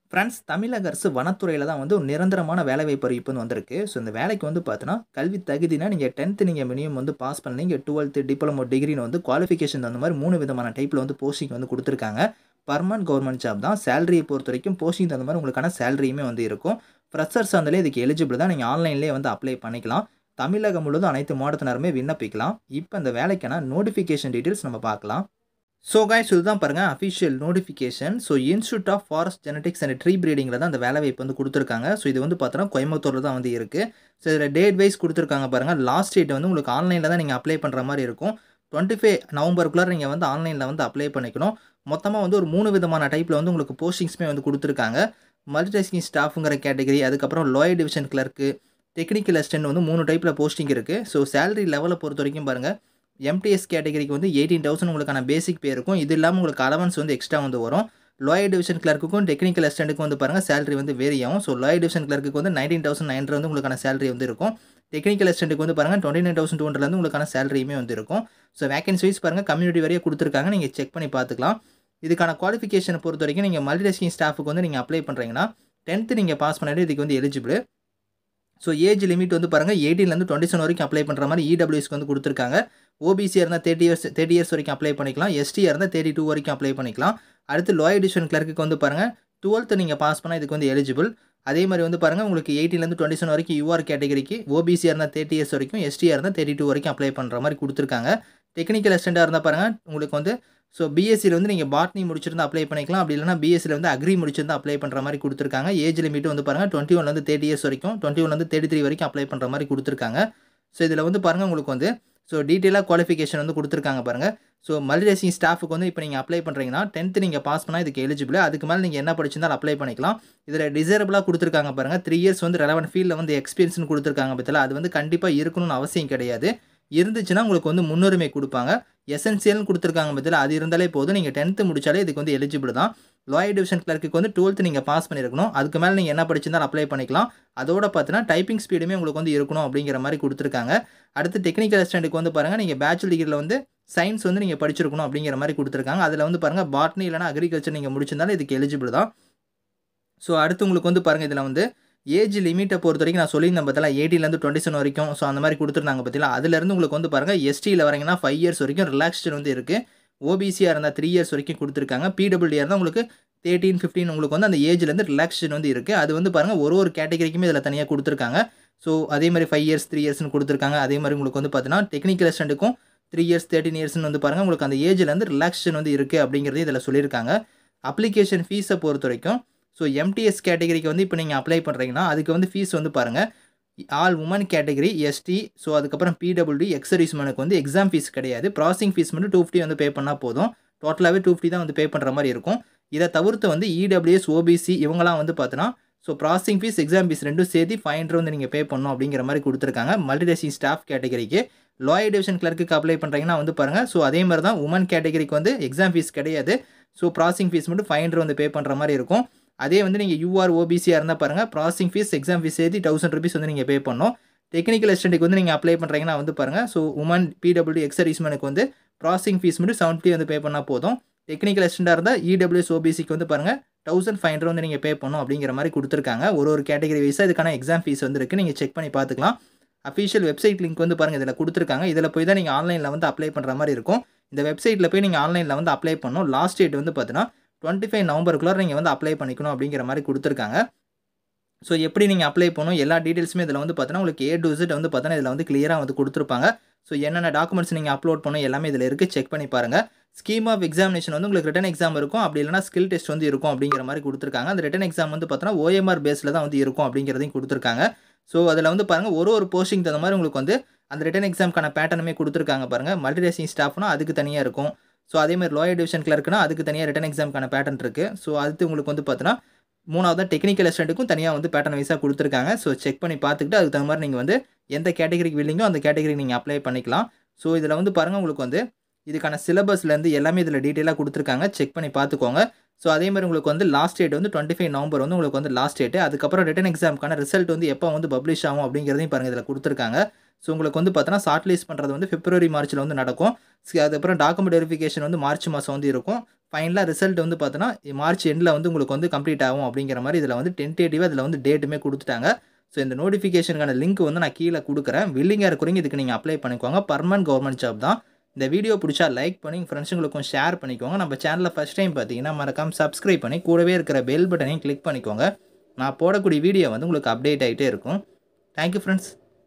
friends தமிழக அரசு வனத்துறையில் தான் வந்து ஒரு நிரந்தரமான வேலைவாய்ப்பு அறிவிப்பு வந்து வந்திருக்கு ஸோ இந்த வேலைக்கு வந்து பார்த்தீங்கன்னா கல்வி தகுதினா நீங்கள் டென்த்து நீங்கள் மினிமம் வந்து பாஸ் பண்ணீங்க டுவெல்த்து டிப்ளமோ டிகிரின்னு வந்து குவாலிஃபிகேஷன் அந்த மாதிரி மூணு விதமான டைப்பில் வந்து போஸ்டிங் வந்து கொடுத்துருக்காங்க பர்மனன்ட் கவர்மெண்ட் ஜாப் தான் சேலரியை பொறுத்த வரைக்கும் போஸ்டிங் தகுந்த மாதிரி உங்களுக்கான சேலரியுமே வந்து இருக்கும் ஃப்ரெஷர்ஸ் இருந்தாலே இதுக்கு எலிஜிபிள் தான் நீங்கள் ஆன்லைன்லேயே வந்து அப்ளை பண்ணிக்கலாம் தமிழகம் முழுவதும் அனைத்து மாவட்டத்தினருமே விண்ணப்பிக்கலாம் இப்போ இந்த வேலைக்கான நோட்டிஃபிகேஷன் டீட்டெயில்ஸ் நம்ம பார்க்கலாம் ஸோ காய்ஸ் இதுதான் பாருங்கள் official notification so institute of forest genetics and tree ப்ரீடிங்கில் தான் அந்த வேலை வாய்ப்பு வந்து கொடுத்துருக்காங்க ஸோ இது வந்து பார்த்தோன்னா கோயம்புத்தூரில் தான் வந்து இருக்குது ஸோ இதில் டேட் வைஸ் கொடுத்துருக்காங்க பாருங்கள் லாஸ்ட் டேட் வந்து உங்களுக்கு ஆன்லைனில் தான் நீங்கள் அப்ளை பண்ணுற மாதிரி இருக்கும் டுவெண்ட்டி ஃபைவ் நவம்பருக்குள்ளே நீங்கள் வந்து ஆன்லைனில் வந்து அப்ளை பண்ணிக்கணும் மொத்தமாக வந்து ஒரு மூணு விதமான டைப்பில் வந்து உங்களுக்கு போஸ்டிங்ஸுமே வந்து கொடுத்துருக்காங்க மல்டிடாஸ்கிங் ஸ்டாஃபுங்கிற கேட்டகரி அதுக்கப்புறம் lower division clerk technical assistant வந்து மூணு டைப்பில் போஸ்டிங் இருக்குது ஸோ சேலரி லெவலை பொறுத்த வரைக்கும் பாருங்கள் எம்டிஎஸ் கேட்டகரிக்கு வந்து எயிட்டீன் தௌசண்ட் உங்களுக்கான பேசிக் பே இருக்கும் இது இல்லாமல் உங்களுக்கு அலவன்ஸ் வந்து எக்ஸ்ட்ரா வந்து வரும் லோயர் டிவிஷன் கிளர்க்குக்கும் டெக்னிக்கல் அசிஸ்டண்ட்டுக்கும் வந்து பாருங்கள் சேலரி வந்து வேரி ஆகும் ஸோ லோயர் டிவிஷன் கிளர்க்கு வந்து நைன்டீன் தௌசண்ட் நைன் வந்து உங்களுக்கான சேலரி வந்து இருக்கும் டெக்னிக்கல் அசிஸ்டண்ட்டுக்கு வந்து பாருங்கள் டுவெண்ட்டி நைன் தௌசண்ட் டூ ஹண்ட்ரட்லேருந்து உங்களுக்கான சேலரியுமே வந்து இருக்கும் ஸோ வேகன்சி வைஸ் பாருங்கள் கம்யூனிட்டி வரையே கொடுத்துருக்காங்க நீங்கள் செக் பண்ணி பார்த்துக்கலாம் இதுக்கான குவாலிஃபிகேஷனை பொறுத்த வரைக்கும் நீங்கள் மல்டிடாஸ்கிங் ஸ்டாஃபுக்கு வந்து நீங்கள் அப்ளை பண்ணுறீங்கன்னா டென்த்து நீங்கள் பாஸ் பண்ணிட்டு இதுக்கு வந்து எலிஜிபிள் ஸோ ஏஜ் லிமிட் வந்து பாருங்கள் எயிட்டீன்லேருந்து டுவெண்ட்டி செவன் வரைக்கும் அப்ளை பண்ணுற மாதிரி இடபிள்யூஸ்க்கு வந்து கொடுத்துருக்காங்க ஓபிசியாக இருந்தால் தேர்ட்டி இயர்ஸ் தேர்ட்டி இயர்ஸ் வரைக்கும் அப்ளை பண்ணிக்கலாம் எஸ்டியாக இருந்தால் தேர்ட்டி டூ வரைக்கும் அப்ளை பண்ணிக்கலாம் அடுத்து லோயர் டிவிஷன் கிளர்க்கு வந்து பாருங்கள் டுவெல்த்து நீங்கள் பாஸ் பண்ணால் இதுக்கு வந்து எலிஜிபிள் அதே மாதிரி வந்து பாருங்கள் உங்களுக்கு எயிட்டிலேருந்து டுவெண்ட்டி செவன் வரைக்கும் யூஆர் கேட்டகரிக்கு ஓபிசியாக இருந்தால் தேர்ட்டி இயர்ஸ் வரைக்கும் எஸ்டியாக இருந்தால் தேர்ட்டி டூ வரைக்கும் அப்ளை பண்ணுற மாதிரி கொடுத்துருக்காங்க டெக்னிக்கல் அசிஸ்டண்ட்டாக இருந்தால் பாருங்கள் உங்களுக்கு வந்து ஸோ பிஎஸ்சியில் வந்து நீங்கள் பாட்னி முடிச்சிருந்தா அப்ளை பண்ணிக்கலாம் அப்படி இல்லைனா பிஎஸ்சியில் வந்து அக்ரி முடிச்சிருந்தா அப்ளை பண்ணுற மாதிரி கொடுத்துருக்காங்க ஏஜ் லிமிட் வந்து பாருங்கள் டுவெண்ட்டி ஒன்லேருந்து தேர்ட்டி இயர்ஸ் வரைக்கும் டுவெண்ட்டி ஒன்லேருந்து தேர்ட்டி த்ரீ வரைக்கும் அப்ளை பண்ணுற மாதிரி கொடுத்துருக்காங்க ஸோ இதில் வந்து பாருங்கள் உங்களுக்கு வந்து ஸோ டீட்டெயிலாக குவாலிஃபிகேஷன் வந்து கொடுத்துருக்காங்க பாருங்கள் ஸோ மல்டிடேசிங் ஸ்டாஃபுக்கு வந்து இப்போ நீங்கள் அப்ளை பண்ணுறீங்கன்னா டென்த்து நீங்கள் பாஸ் பண்ணால் இதுக்கு எலிஜிபிள் அதுக்கு மேலே நீங்கள் என்ன படிச்சிருந்தாலும் அப்ளை பண்ணிக்கலாம் இதில் டிசேரபிளாக கொடுத்துருக்காங்க பாருங்கள் த்ரீ இயர்ஸ் வந்து ரெலவெண்ட் ஃபீல்டில் வந்து எக்ஸ்பீரியன்ஸ்னு கொடுத்துருக்காங்க பற்றில அது வந்து கண்டிப்பாக இருக்கணும்னு அவசியம் கிடையாது இருந்துச்சுன்னா உங்களுக்கு வந்து முன்னுரிமை கொடுப்பாங்க எசென்சியல்னு கொடுத்துருக்காங்க பற்றில அது இருந்தாலே போதும் நீங்கள் டென்த்து முடிச்சாலே இதுக்கு வந்து எலிஜிபிள் தான் லோயர் டிவிஷன் கிளர்க்கு வந்து டுவெல்த்து நீங்கள் பாஸ் பண்ணியிருக்கணும் அதுக்கு மேலே நீங்கள் என்ன படிச்சிருந்தாலும் அப்ளை பண்ணிக்கலாம் அதோட பார்த்தீங்கன்னா டைப்பிங் ஸ்பீடுமே உங்களுக்கு வந்து இருக்கணும் அப்படிங்கிற மாதிரி கொடுத்துருக்காங்க அடுத்து டெக்னிக்கல் அசிஸ்டண்ட்டுக்கு வந்து பாருங்கள் நீங்கள் பேச்சுலர் டிகிரியில் வந்து சயின்ஸ் வந்து நீங்கள் படிச்சிருக்கணும் அப்படிங்கிற மாதிரி கொடுத்துருக்காங்க அதில் வந்து பாருங்கள் பாட்னி இல்லைனா அக்ரிகல்ச்சர் நீங்கள் முடிச்சிருந்தாலும் இதுக்கு எலிஜிபிள் தான் ஸோ அடுத்து உங்களுக்கு வந்து பாருங்கள் இதில் வந்து ஏஜ் லிமிட்டை பொறுத்த வரைக்கும் நான் சொல்லியிருந்தேன் பார்த்தீங்களா எயிட்டிலேருந்து டுவெண்ட்டி செவன் வரைக்கும் ஸோ அந்த மாதிரி கொடுத்துருந்தாங்க பார்த்தீங்களா அதுலேருந்து உங்களுக்கு வந்து பாருங்கள் எஸ்டியில் வரீங்கன்னா ஃபைவ் இயர்ஸ் வரைக்கும் ரிலாக்ஸ்டன் வந்து இருக்குது ஓபிசியாக இருந்தால் த்ரீ இயர்ஸ் வரைக்கும் கொடுத்துருக்காங்க பிடபிள்யூடியாக இருந்தால் உங்களுக்கு தேர்ட்டின் ஃபிஃப்டின் உங்களுக்கு வந்து அந்த ஏஜ்லேருந்து ரிலாக்ஸேஷன் வந்து இருக்குது அது வந்து பாருங்கள் ஒரு ஒரு கேட்டகரிக்குமே இதில் தனியாக கொடுத்துருக்காங்க ஸோ அதே மாதிரி ஃபைவ் இயர்ஸ் த்ரீ இயர்ஸ்னு கொடுத்துருக்காங்க அதே மாதிரி உங்களுக்கு வந்து பார்த்தீங்கன்னா டெக்னிக்கல் அசிஸ்டண்ட்டுக்கும் த்ரீ இயர்ஸ் தேர்ட்டின் இயர்ஸ்னு வந்து பாருங்கள் உங்களுக்கு அந்த ஏஜ்லேருந்து ரிலாக்ஸேஷன் வந்து இருக்குது அப்படிங்கிறது இதில் சொல்லியிருக்காங்க அப்ளிகேஷன் ஃபீஸை பொறுத்த வரைக்கும் ஸோ எம்டிஎஸ் கேட்டகரிக்கு வந்து இப்போ நீங்கள் அப்ளை பண்ணுறீங்கன்னா அதுக்கு வந்து ஃபீஸ் வந்து பாருங்கள் all women category ST so அதுக்கப்புறம் பிடபிள்யூடி எக்ஸரிஸ்மனுக்கு வந்து எக்ஸாம் ஃபீஸ் கிடையாது ப்ராசிங் ஃபீஸ் மட்டும் டூ ஃபிஃப்டி வந்து பே பண்ணால் போதும் டோட்டலாகவே டூ ஃபிஃப்டி தான் வந்து பே பண்ணுற மாதிரி இருக்கும் இதை தவிர்த்து வந்து இடபிள்யூஎஸ் ஓபிசி இவங்களாம் வந்து பார்த்தோன்னா so processing fees exam fees ரெண்டும் சேர்த்து ஃபைவ் ஹண்ட்ரட் வந்து நீங்கள் பே பண்ணணும் அப்படிங்கிற மாதிரி கொடுத்துருக்காங்க மல்டிடேசிங் ஸ்டாஃப் கேட்டகரிக்கு லோயர் டிவிஷன் கிளர்க்கு அப்ளை பண்ணுறீங்கன்னா வந்து பாருங்கள் ஸோ அதே மாதிரி தான் உமன் கேட்டகரிக்கு வந்து எக்ஸாம் ஃபீஸ் கிடையாது ஸோ ப்ராசிங் ஃபீஸ் மட்டும் ஃபைவ் ஹண்ட்ரட் வந்து பே பண்ணுற மாதிரி இருக்கும் அதே வந்து நீங்கள் யூஆர் ஓபிசியாக இருந்தால் பாருங்கள் ப்ராசிங் ஃபீஸ் எக்ஸாம் ஃபீஸ் சேர்த்து தௌசண்ட் ருபீஸ் வந்து நீங்கள் பே பண்ணணும் டெக்னிக்கல் அசிஸ்டண்ட்டுக்கு வந்து நீங்கள் அப்ளை பண்ணுறீங்கன்னா வந்து பாருங்கள் ஸோ உமன் பிடபிள்யூ எக்ஸரிஸ்மனுக்கு வந்து ப்ராசிங் ஃபீஸ் மட்டும் செவன் ஃபிஃப்டி வந்து பே பண்ணால் போதும் டெக்னிக்கல் அசிஸ்டண்டாக இருந்தால் இடபிள்யூஎஸ் ஓபிசிக்கு வந்து பாருங்கள் தௌசண்ட் ஃபைவ் ஹண்ட்ரட் வந்து நீங்கள் பே பண்ணணும் அப்படிங்கிற மாதிரி கொடுத்துருக்காங்க ஒரு ஒரு கேட்டகரி வைஸாக இதுக்கான எக்ஸாம் ஃபீஸ் வந்து இருக்குது நீங்கள் செக் பண்ணி பார்த்துக்கலாம் அஃபிஷியல் வெப்சைட் லிங்க் வந்து பாருங்கள் இதில் கொடுத்துருக்காங்க இதில் போய் தான் நீங்கள் ஆன்லைனில் வந்து அப்ளை பண்ணுற மாதிரி இருக்கும் இந்த வெப்சைட்டில் போய் நீங்கள் ஆன்லைனில் வந்து அப்ளை பண்ணணும் லாஸ்ட் டேட் வந்து பார்த்தீங்கன்னா டுவெண்ட்டி ஃபைவ் நவம்பருக்குள்ளே நீங்கள் வந்து அப்ளை பண்ணிக்கணும் அப்படிங்கிற மாதிரி கொடுத்துருக்காங்க ஸோ எப்படி நீங்கள் அப்ளை பண்ணணும் எல்லா டீட்டெயில்ஸுமே இதில் வந்து பார்த்தீங்கன்னா உங்களுக்கு ஏ டு விசிட் வந்து பார்த்தீங்கன்னா இதில் வந்து கிளியராக வந்து கொடுத்துருப்பாங்க ஸோ என்னென்ன டாக்குமெண்ட்ஸ் நீங்கள் அப்லோட் பண்ணணும் எல்லாமே இதில் இருக்குது செக் பண்ணி பாருங்கள் ஸ்கீம் ஆஃப் எக்ஸாமினேஷன் வந்து உங்களுக்கு ரிட்டன் எக்ஸாம் இருக்கும் அப்படி இல்லைனா ஸ்கில் டெஸ்ட் வந்து இருக்கும் அப்படிங்கிற மாதிரி கொடுத்துருக்காங்க அந்த ரிட்டன் எக்ஸாம் வந்து பார்த்தீங்கன்னா ஓஎம்ஆர் பேஸில் தான் வந்து இருக்கும் அப்படிங்கிறதையும் கொடுத்துருக்காங்க ஸோ அதில் வந்து பாருங்கள் ஒரு ஒரு போஸ்டிங் தகுந்த மாதிரி உங்களுக்கு வந்து அந்த ரிட்டன் எக்ஸாம்க்கான பேட்டர்னுமே கொடுத்துருக்காங்க பாருங்கள் மல்டிடேசிங் ஸ்டாஃப்னா அதுக்கு தனியாக இருக்கும் ஸோ அதே மாதிரி லோயர் டிவிஷன் கிளர்க்குனா அதுக்கு தனியாக ரிட்டன் எக்ஸாம்க்கான பேட்டர்ன் இருக்குது ஸோ அடுத்து உங்களுக்கு வந்து பார்த்தீங்கன்னா மூணாவது டெக்னிக்கல் அசிஸ்டண்ட்டுக்கும் தனியாக வந்து பேட்டர்ன் வைஸாக கொடுத்துருக்காங்க ஸோ செக் பண்ணி பார்த்துக்கிட்டு அதுக்கு தகுந்த மாதிரி நீங்கள் வந்து எந்த கேட்டகரிக்கு வில்லிங்கோ அந்த கேட்டகரி நீங்கள் அப்ளை பண்ணிக்கலாம் ஸோ இதில் வந்து பாருங்கள் உங்களுக்கு வந்து இதுக்கான சிலபஸ்லேருந்து எல்லாமே இதில் டீட்டெயிலாக கொடுத்துருக்காங்க செக் பண்ணி பார்த்துக்கோங்க ஸோ அதே மாதிரி உங்களுக்கு வந்து லாஸ்ட் டேட் வந்து டுவெண்ட்டி ஃபைவ் நவம்பர் வந்து உங்களுக்கு வந்து லாஸ்ட் டேட்டு அதுக்கப்புறம் ரிட்டன் எக்ஸாமுக்கான ரிசல்ட் வந்து எப்போ வந்து பப்ளிஷ் ஆகும் அப்படிங்கிறதையும் பாருங்கள் இதில் கொடுத்துருக்காங்க ஸோ உங்களுக்கு வந்து பார்த்தோன்னா ஷார்ட் லிஸ்ட் பண்ணுறது வந்து பிப்ரவரி மார்ச்சில் வந்து நடக்கும் அதுக்கப்புறம் டாக்குமெண்ட் வெரிஃபிகேஷன் வந்து மார்ச் மாதம் வந்து இருக்கும் ஃபைனலாக ரிசல்ட் வந்து பார்த்தோன்னா மார்ச் எண்டில் வந்து உங்களுக்கு வந்து கம்ப்ளீட் ஆகும் அப்படிங்கிற மாதிரி இதில் வந்து டென்டேட்டிவாக இதில் வந்து டேட்டுமே கொடுத்துட்டாங்க ஸோ இந்த நோட்டிஃபிகேஷனுக்கான லிங்க் வந்து நான் கீழே கொடுக்குறேன் வில்லிங்காக இருக்கிறவங்க இதுக்கு நீங்கள் அப்ளை பண்ணிக்கோங்க பர்மனன்ட் கவர்மெண்ட் ஜாப் தான் இந்த வீடியோ பிடிச்சா லைக் பண்ணி ஃப்ரெண்ட்ஸுங்களுக்கும் ஷேர் பண்ணிக்கோங்க நம்ம சேனலில் ஃபஸ்ட் டைம் பார்த்தீங்கன்னா மறக்காம சப்ஸ்கிரைப் பண்ணி கூடவே இருக்கிற பெல் பட்டனையும் கிளிக் பண்ணிக்கோங்க நான் போடக்கூடிய வீடியோ வந்து உங்களுக்கு அப்டேட் ஆகிட்டே இருக்கும் தேங்க்யூ ஃப்ரெண்ட்ஸ்